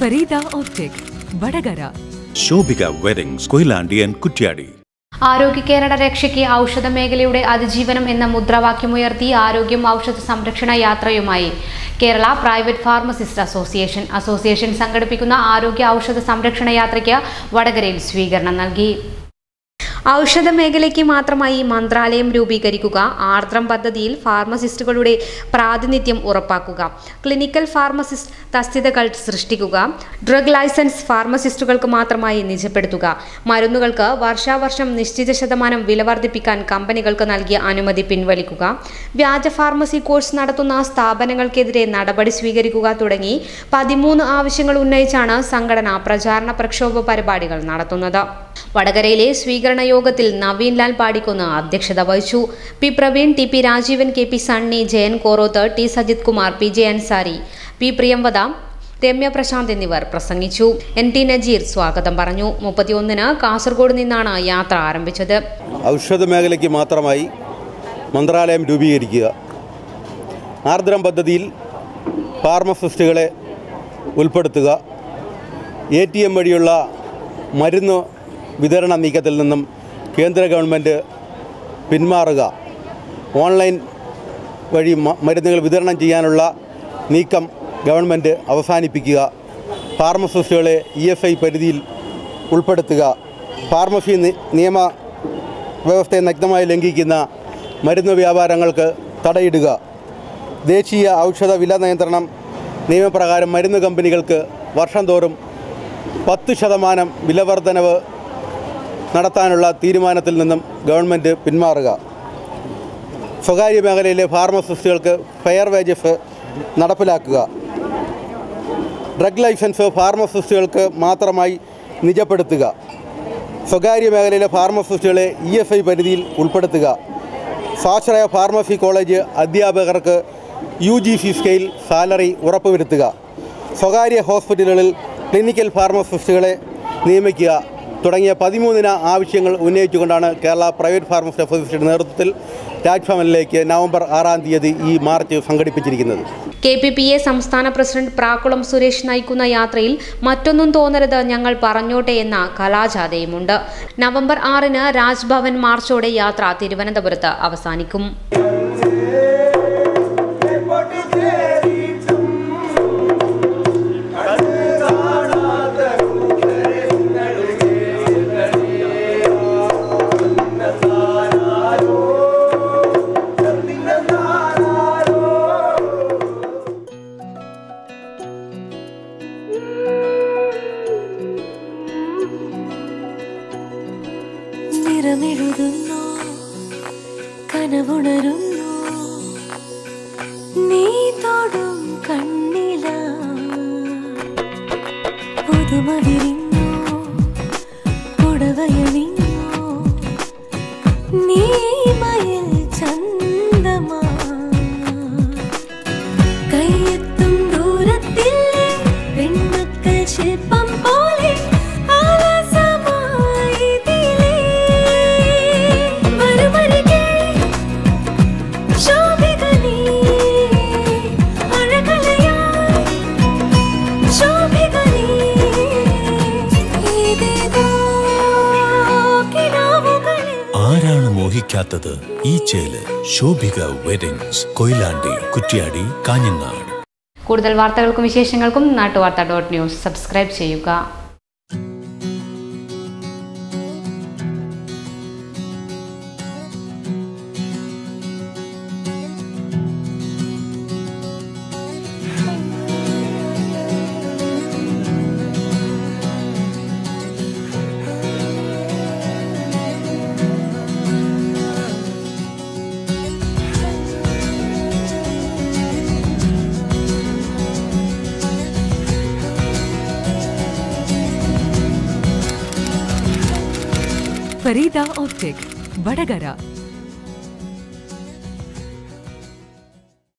Farida optic Vadakara Shobhika weddings Koyilandy and Kuttiadi ആരോഗ്യ കേരള രക്ഷയ്ക്ക് ഔഷധ മേഖലയുടെ അതിജീവനം എന്ന മുദ്രാവാക്യമുയർത്തി ആരോഗ്യം ഔഷധ സംരക്ഷണ യാത്രയുമായി Kerala private pharmacist association association സംഘടിപ്പിക്കുന്ന ആരോഗ്യ ഔഷധ സംരക്ഷണ യാത്രയ്ക്ക് വടകരയിൽ സ്വീകരണം നൽകി ഔഷധ മേഖലയ്ക്ക് മാത്രമായി മന്ത്രാലയം രൂപീകരിക്കുക ആർദ്രം പദ്ധതിയിൽ ഫാർമസിസ്റ്റുകളുടെ പ്രാതിനിധ്യം ഉറപ്പാക്കുക ക്ലിനിക്കൽ ഫാർമസിസ്റ്റ് തസ്തികകൾ സൃഷ്ടിക്കുക ഡ്രഗ് ലൈസൻസ് ഫാർമസിസ്റ്റുകൾക്ക് മാത്രമായി നിജപ്പെടുത്തുക മരുന്നുകൾക്ക് വർഷാവർഷം നിശ്ചിത ശതമാനം വില വർദ്ധിപ്പിക്കാൻ കമ്പനികൾക്ക് നൽകിയ അനുമതി പിൻവലിക്കുക വ്യാജ ഫാർമസി കോഴ്സ് നടത്തുന്ന സ്ഥാപനങ്ങൾക്കെതിരെ നടപടി സ്വീകരിക്കുക തുടങ്ങി പതിമൂന്ന് ആവശ്യങ്ങൾ ഉന്നയിച്ചാണ് സംഘടന പ്രചാരണ പ്രക്ഷോഭ പരിപാടികൾ നടത്തുന്നത് വടകരയിലെ സ്വീകരണ യോഗത്തിൽ നവീൻ ലാൽ പാടിക്കുന്ന് അധ്യക്ഷത വഹിച്ചു P Praveen T P Rajeevan K P Sunny Jayan Koroth T Sajith Kumar P J Ansari P Priyamvada Ramya Prashanth എന്നിവർ പ്രസംഗിച്ചു എൻ ടി നജീർ സ്വാഗതം പറഞ്ഞു മുപ്പത്തിയൊന്നിന് കാസർഗോഡ് നിന്നാണ് യാത്ര ആരംഭിച്ചത് ഔഷധ മേഖലയ്ക്ക് മാത്രമായി മന്ത്രാലയം രൂപീകരിക്കുക ആർദ്രം പദ്ധതിയിൽ ഫാർമസിസ്റ്റുകളെ ഉൾപ്പെടുത്തുക എ ടി എം വഴിയുള്ള മരുന്ന് വിതരണ നീക്കത്തിൽ നിന്നും കേന്ദ്ര ഗവൺമെൻറ് പിന്മാറുക ഓൺലൈൻ വഴി മ- മരുന്നുകൾ വിതരണം ചെയ്യാനുള്ള നീക്കം ഗവൺമെൻറ് അവസാനിപ്പിക്കുക ഫാർമസിസ്റ്റുകളെ ഇ എസ് ഐ പരിധിയിൽ ഉൾപ്പെടുത്തുക ഫാർമസി നി- നിയമ വ്യവസ്ഥയെ നഗ്നമായി ലംഘിക്കുന്ന മരുന്ന് വ്യാപാരങ്ങൾക്ക് തടയിടുക ദേശീയ ഔഷധ വില നിയന്ത്രണം നിയമപ്രകാരം മരുന്ന് കമ്പനികൾക്ക് വർഷം തോറും പത്ത് ശതമാനം വിലവർധനവ് നടത്താനുള്ള തീരുമാനത്തിൽ നിന്നും ഗവൺമെൻറ് പിന്മാറുക സ്വകാര്യ മേഖലയിലെ ഫാർമസിസ്റ്റുകൾക്ക് ഫെയർ വേജസ് നടപ്പിലാക്കുക ഡ്രഗ് ലൈസൻസ് ഫാർമസിസ്റ്റുകൾക്ക് മാത്രമായി നിജപ്പെടുത്തുക സ്വകാര്യ മേഖലയിലെ ഫാർമസിസ്റ്റുകളെ ഇ എസ് ഐ പരിധിയിൽ ഉൾപ്പെടുത്തുക സ്വാശ്രയ ഫാർമസി കോളേജ് അധ്യാപകർക്ക് U G C scale salary ഉറപ്പുവരുത്തുക സ്വകാര്യ ഹോസ്പിറ്റലുകളിൽ ക്ലിനിക്കൽ ഫാർമസിസ്റ്റുകളെ നിയമിക്കുക തുടങ്ങിയ പതിമൂന്നിന ആവശ്യങ്ങൾ ഉന്നയിച്ചുകൊണ്ടാണ് കേരള പ്രൈവറ്റ് ഫാർമസി അസോസിയേഷൻ്റെ നേതൃത്വത്തിൽ രാജ്ഭവനിലേക്ക് നവംബർ ആറാം തീയതി ഈ മാർച്ച് സംഘടിപ്പിച്ചിരിക്കുന്നത് കെ പി പി എ സംസ്ഥാന പ്രസിഡന്റ് പ്രാക്കുളം സുരേഷ് നയിക്കുന്ന യാത്രയിൽ മറ്റൊന്നും തോന്നരുത് ഞങ്ങൾ പറഞ്ഞോട്ടെ എന്ന കലാജാഥയുമുണ്ട് നവംബർ ആറിന് രാജ്ഭവൻ മാർച്ചോടെ യാത്ര തിരുവനന്തപുരത്ത് അവസാനിക്കും നിറമെഴുതുന്നു കനവുണരുന്നു നീ തൊടും കണ്ണില പുതുമ വിരിഞ്ഞു പുടവയണിഞ്ഞു നീ മയിൽ ചന്തമാ കയ്യെത്തും ദൂരത്തിൽ പെൺമക്കൾ ശില്പം പോലെ ആലസമായി ഇതിലേ വരുമരികെ ശോഭിക നീ അഴകലയായി ശോഭിക നീ ഇതേതോ കിനാവുകളിൽ ആരാണ് മോഹിക്കാത്തത് ഈ ചേല് ശോഭിക വെഡിങ്സ് കൊയിലാണ്ടി കുറ്റ്യാടി കാഞ്ഞങ്ങാട് കൂടുതൽ വാർത്തകൾക്കും വിശേഷങ്ങൾക്കും നാട്ടുവാർത്ത ഡോട്ട് ന്യൂസ് സബ്സ്ക്രൈബ് ചെയ്യുക ഫരീദ ഓപ്റ്റിക് വടകര